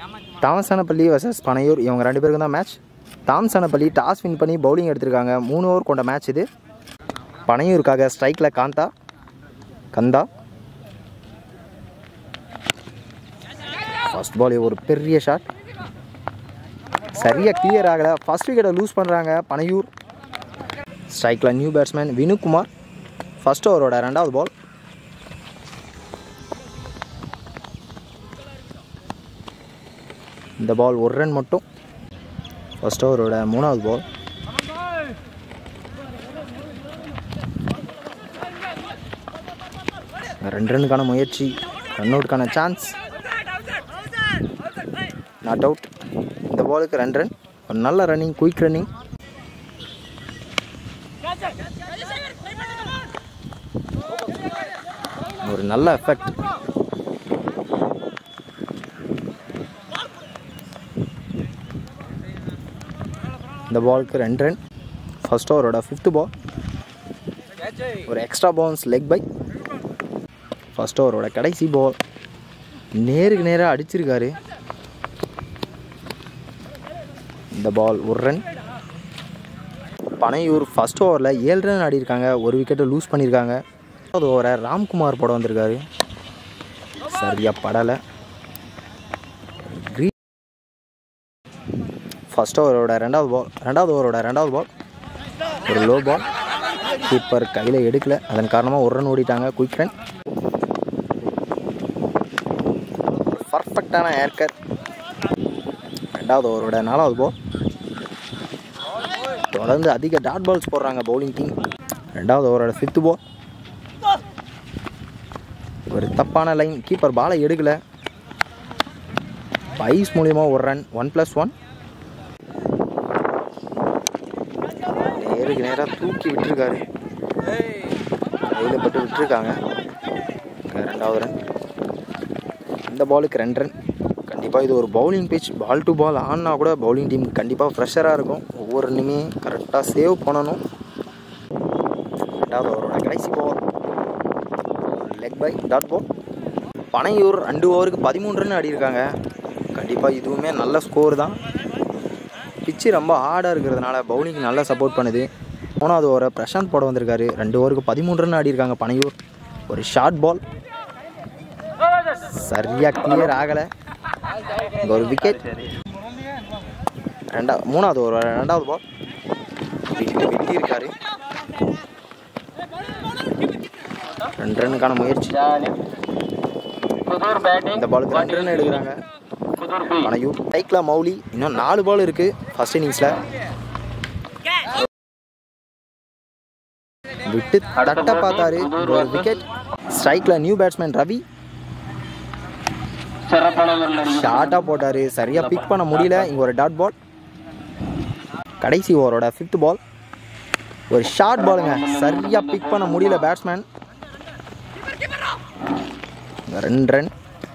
தாமசானப்பள்ளி versus Panaiyur இவங்க ரெண்டு பேருக்கும் தான் மேட்ச் தாமசானப்பள்ளி டாஸ் வின் பண்ணி பவுலிங் எடுத்திருக்காங்க மூணு ஓவர் கொண்ட மேட்ச் இது பனையூருக்காக ஸ்ட்ரைக்கில் காந்தா கந்தா ஃபர்ஸ்ட் பால் ஒரு பெரிய ஷாட் சரியாக கிளியர் ஆகலை ஃபர்ஸ்ட் விக்கெட்டை லூஸ் பண்ணுறாங்க பனையூர் ஸ்ட்ரைக்கில் நியூ பேட்ஸ்மேன் வினுகுமார் ஃபர்ஸ்ட் ஓவரோட ரெண்டாவது பால் இந்த பால் ஒரு ரன் மட்டும் ஃபர்ஸ்ட் ஓவரோட மூணாவது பால் ரெண்டு ரன்னுக்கான முயற்சி ரன் அவுட்டுக்கான சான்ஸ் நாட் அவுட் இந்த பாலுக்கு ரெண்டு ரன் ஒரு நல்ல ரன்னிங் குயிக் ரன்னிங் ஒரு நல்ல எஃபெக்ட் இந்த பாலுக்கு ரெண்டு ரன் ஃபர்ஸ்ட் ஓவரோட ஃபிஃப்த் பால் ஒரு extra bounce leg bye first ஓவரோட கடைசி பால் நேருக்கு நேராக அடிச்சிருக்காரு இந்த பால் ஒரு ரன் பனையூர் ஃபர்ஸ்ட் ஓவரில் ஏழு ரன் ஆடிருக்காங்க ஒரு விக்கெட்டை லூஸ் பண்ணியிருக்காங்க அது ஓவரை ராம்குமார் போட வந்திருக்காரு சரியா படலை க்ரீன் ஃபர்ஸ்ட் ஓவரோட ரெண்டாவது பால் ரெண்டாவது ஓவரோட ரெண்டாவது பால் ஒரு லோ பால் கீப்பர் கையில் எடுக்கல அதன் காரணமாக ஒரு ரன் ஓடிட்டாங்க குயிக் ரன் பர்ஃபெக்டான ஏர்கர் ரெண்டாவது ஓவரோட நாலாவது பால் தொடர்ந்து அதிக டாட் பால்ஸ் போடுறாங்க பவுலிங் டீம் ரெண்டாவது ஓவரோட ஃபிஃப்த் பால் ஒரு தப்பான லைன் கீப்பர் பாலை எடுக்கல பைஸ் மூலியமா ஒரு ரன் ஒன் ப்ளஸ் ஒன் நேருக்கு நேராக தூக்கி விட்டுருக்காரு கையில் பட்டு விட்டுருக்காங்க ரெண்டாவது ரன் இந்த பாலுக்கு ரெண்டு ரன் கண்டிப்பாக இது ஒரு bowling pitch ball to ball ஆடினா கூட பவுலிங் டீம் கண்டிப்பாக ஃப்ரெஷராக இருக்கும் ஒவ்வொரு ரன்னுமே கரெக்டாக சேவ் பண்ணணும் ரெண்டாவது ஓவரோட கடைசி ball leg bye dot ball Panaiyur ரெண்டு ஓவருக்கு பதிமூணு ரன் ஆடியிருக்காங்க கண்டிப்பாக இதுவுமே நல்ல ஸ்கோர் தான் பிச்சு ரொம்ப ஹார்டாக இருக்கிறதுனால பவுலிங் நல்லா சப்போர்ட் பண்ணுது மூணாவது ஓவரை பிரசாந்த் போட வந்திருக்காரு ரெண்டு ஓவருக்கு பதிமூணு ரன் ஆடியிருக்காங்க பனையூர் ஒரு ஷார்ட் பால் சரியாக கிளியர் ஆகலை இங்கே ஒரு விக்கெட் ரெண்டா மூணாவது ஓவர் ரெண்டாவது பால் விட்டு விட்டு இருக்காரு ரெண்டு ரன்னுக்கான முயற்சி புதூர் பேட்டிங் இந்த பாலுக்கு ரெண்டு ரன் எடுக்கிறாங்க புதூர் பி பனையூர் சைக்கிளா மௌலி இன்னும் நாலு பால் இருக்கு ஃபர்ஸ்ட் இன்னிங்ஸில் விட்டு தட்ட பார்த்தாரு இங்க ஒரு விக்கெட் ஸ்ட்ரைக்கில் நியூ பேட்ஸ்மேன் ரவி சிறப்பாளர்கள் ஷார்ட்டாக போட்டார் சரியாக பிக் பண்ண முடியல இங்கே ஒரு டாட் பால் கடைசி ஓவரோட ஃபிஃப்த் பால் ஒரு ஷார்ட் பாலுங்க சரியாக பிக் பண்ண முடியல பேட்ஸ்மேன் ரெண்டு ரன்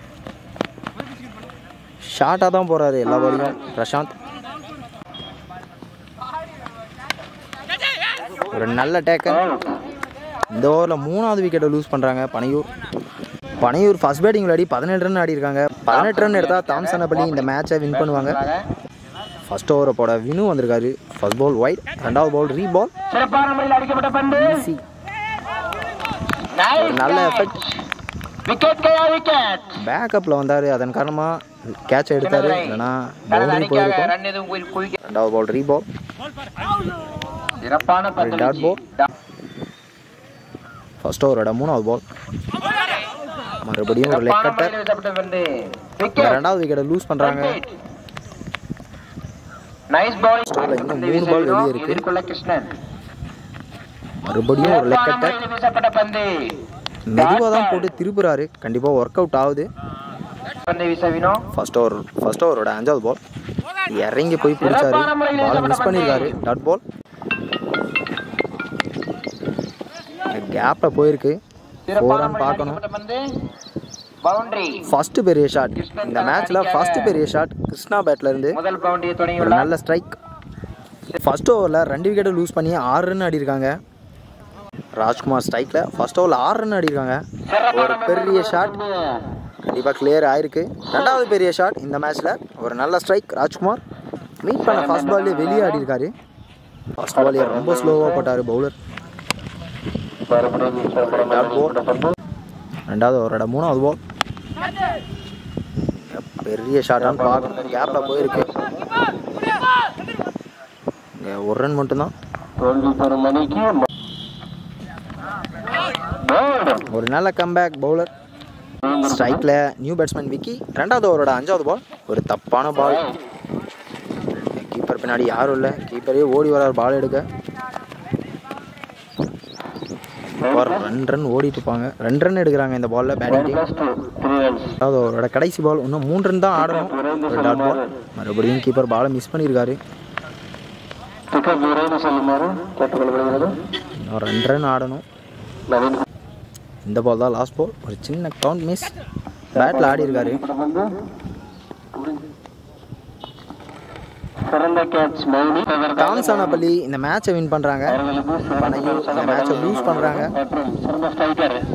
ஷார்ட்டாக தான் போகிறாரு எல்லா பாலையும் பிரசாந்த் ஒரு நல்ல டேக்கன் இந்த ஓவரில் மூணாவது விக்கெட்டை லூஸ் பண்ணுறாங்க பனையூர் பனையூர் ஃபர்ஸ்ட் பேட்டிங் விளையாடி பதினெட்டு ரன் ஆடிருக்காங்க பதினெட்டு ரன் எடுத்தால் தாம்சனப்பள்ளி இந்த மேட்சை வின் பண்ணுவாங்க ஃபர்ஸ்ட் ஓவரை போட வினு வந்திருக்காரு ஃபர்ஸ்ட் பால் ஒயிட் ரெண்டாவது பால் ரீ பால் சிறப்பான முறையில் அடிக்கப்பட்ட பந்து ஈஸி ஒரு நல்ல எஃபெக்ட் விக்கெட் கையா விக்கெட் பேக்கப்பில் வந்தார் அதன் காரணமாக கேட்ச் எடுத்தார் இல்லைனா பவுண்டரி போயிருக்கும் ரன் எதுவும் குவி- குவிக்க ரெண்டாவது பால் ரீ பால் சிறப்பான பந்து டாட் பால் ஃபர்ஸ்ட் ஓவரோட மூணாவது பால் மறுபடியும் ஒரு லெக் சிறப்பான கட்டர் முறையில் வீசப்பட்ட பந்து இந்த விக்கெட் ரெண்டாவது விக்கெட்டை லூஸ் பண்ணுறாங்க நைஸ் பால் ஸ்டோர்ல இன்னும் மூணு ball வெளியே இருக்கு. எதிர்கொள்ள கிருஷ்ணன் மறுபடியும் ஒரு லெக் சிறப்பான கட்டர் முறையில் வீசப்பட்ட பந்து மெதுவாக தான் போட்டு திருப்புறாரு கண்டிப்பாக ஒர்க் அவுட் ஆகுது பந்து வீச வினோ ஃபர்ஸ்ட் ஓவர் ஃபர்ஸ்ட் ஓவரோட அஞ்சாவது பால் இறங்கி போய் பிடிச்சாரு பால் மிஸ் பண்ணியிருக்காரு டாட் பால் கேப்பில் போயிருக்கு சிறப்பான ஃபோரான்னு முறையில் பார்க்கணும் அடிக்கப்பட்ட பந்து பவுண்டரி ஃபர்ஸ்ட் பெரிய ஷாட் இந்த மேட்ச்சில் ஃபர்ஸ்ட் பெரிய ஷாட் கிருஷ்ணா பேட்ல இருந்து முதல் பவுண்டரியை ஒரு தொடங்கியுள்ளார் நல்ல ஸ்ட்ரைக் ஃபர்ஸ்ட் ஓவரில் ரெண்டு விக்கெட்டை லூஸ் பண்ணி ஆறு ரன் ஆடிருக்காங்க ராஜ்குமார் ஸ்ட்ரைக்கில் ஃபர்ஸ்ட் ஓவரில் ஆறு ரன் ஆடிருக்காங்க ஒரு பெரிய ஷாட் கண்டிப்பாக கிளியர் ஆயிருக்கு ரெண்டாவது பெரிய ஷாட் இந்த மேட்ச்சில் ஒரு நல்ல ஸ்ட்ரைக் ராஜ்குமார் மீட் பண்ண ஃபர்ஸ்ட் பால்லே வெளியே ஆடி இருக்காரு ஃபர்ஸ்ட் பாலே ரொம்ப ஸ்லோவாக போட்டார் பவுலர் ரெண்டாவது ஓவரோட மூணாவது பால் பெரிய ஷாட்டான்னு பார்க்கணும் கேப்பில் போயிருக்கு இங்கே ஒரு ரன் மட்டும்தான் தோல்வி பெறும் அணிக்கு ஒரு நல்ல கம்பேக் பவுலர் ஸ்ட்ரைக்கில் நியூ பேட்ஸ்மேன் விக்கி ரெண்டாவது ஓவரோட அஞ்சாவது பால் ஒரு தப்பான பால் கீப்பர் பின்னாடி யாரும் இல்லை கீப்பரே ஓடி வரார் பால் எடுக்க ஒரு ரெண்டு ரன் ஓடிட்டு இருப்பாங்க ரெண்டு ரன் எடுக்கிறாங்க இந்த பாலில் பேட்டிங் டீம் அதாவது அவரோட கடைசி பால் இன்னும் மூணு ரன் தான் ஆடணும் ஒரு டாட் பால் மறுபடியும் கீப்பர் பாலை மிஸ் பண்ணியிருக்காரு விரைவு செல்லுமாறு கேட்டுக்கொள்ளப்படுகிறது இன்னும் ரெண்டு ரன் ஆடணும் நவீன் இந்த பால் தான் லாஸ்ட் பால் ஒரு சின்ன கவுண்ட் மிஸ் பேட்டில் ஆடி இருக்காரு வந்து சிறந்த கேட்ச் மௌனி கான்சானாப்பள்ளி இந்த மேட்சை வின் பண்ணுறாங்க பனையூர் இந்த மேட்சை லூஸ் பண்ணுறாங்க மற்றும் சிறந்த ஸ்ட்ரைக்கர்